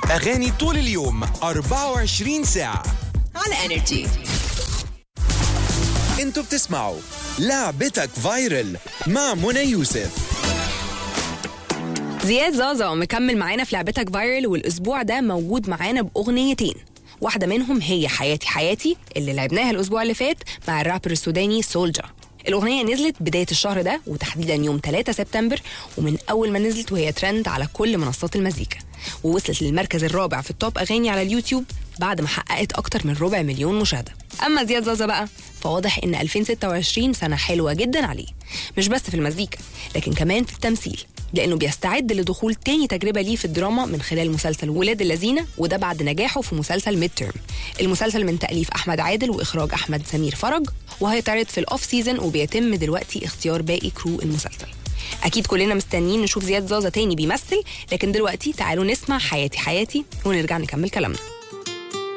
أغاني طول اليوم 24 ساعة على انرجي انتوا بتسمعوا لعبتك فايرل مع منى يوسف زياد زازا مكمل معانا في لعبتك فايرل والاسبوع ده موجود معانا باغنيتين واحده منهم هي حياتي حياتي اللي لعبناها الاسبوع اللي فات مع الرابر السوداني سولجر الأغنية نزلت بداية الشهر ده وتحديدا يوم 3 سبتمبر ومن أول ما نزلت وهي ترند على كل منصات المزيكا ووصلت للمركز الرابع في التوب أغاني على اليوتيوب بعد ما حققت أكتر من ربع مليون مشاهدة أما زياد زازا بقى فواضح إن 2026 سنة حلوة جدا عليه مش بس في المزيكا لكن كمان في التمثيل لأنه بيستعد لدخول تاني تجربة ليه في الدراما من خلال مسلسل ولاد الذين وده بعد نجاحه في مسلسل ميد تيرم المسلسل من تأليف أحمد عادل وإخراج أحمد سمير فرج وهيتعرض في الأوف سيزون وبيتم دلوقتي اختيار باقي كرو المسلسل أكيد كلنا مستنيين نشوف زياد زازا تاني بيمثل لكن دلوقتي تعالوا نسمع حياتي حياتي ونرجع نكمل كلامنا